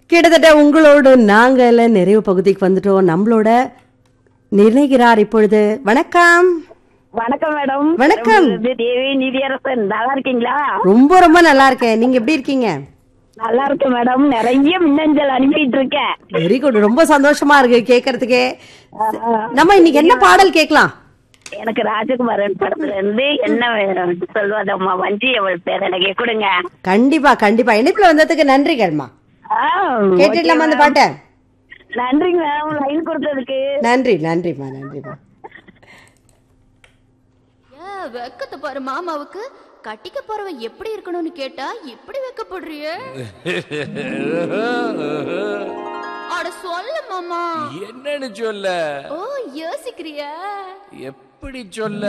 கிட்டத்தட்ட உங்களோடு நாங்கள நிறைவு பகுதிக்கு வந்துட்டோம் நம்மளோட நிர்ணயிக்கிறார் இப்பொழுது வணக்கம் வணக்கம் மேடம் வணக்கம். இது தேவி நிதியரசன் நல்லா இருக்கீங்களா ரொம்ப ரொம்ப நல்லா இருக்கேன் நீங்க எப்படி இருக்கீங்க நல்லா இருக்கேன் மேடம் நிறைய மின்னஞ்சல் அனுப்பிட்டு இருக்கேன் வெரி குட் ரொம்ப சந்தோஷமா இருக்கு கேக்குறதுக்கே நம்ம இன்னைக்கு என்ன பாடல் கேட்கலாம் எனக்கு ராஜகுமாரன் படத்துல இருந்து என்ன வேணும் சொல்வதம்மா வஞ்சி அவள் பேர் எனக்கு கொடுங்க கண்டிப்பா கண்டிப்பா இணைப்புல வந்ததுக்கு நன்றிகள்மா ஆ, கேட்டுடலாமா அந்த பாட்டை நன்றிங்க மேம் லைன் கொடுத்ததுக்கு நன்றி நன்றிம்மா நன்றிம்மா ஏன் வெக்கத்தை பாரு மாமாவுக்கு கட்டிக்க போறவன் எப்படி இருக்கணும்னு கேட்டா இப்படி வெக்கப்படுறியே அட சொல்ல மாமா என்னன்னு சொல்ல ஓ யோசிக்கிறியா எப்படி சொல்ல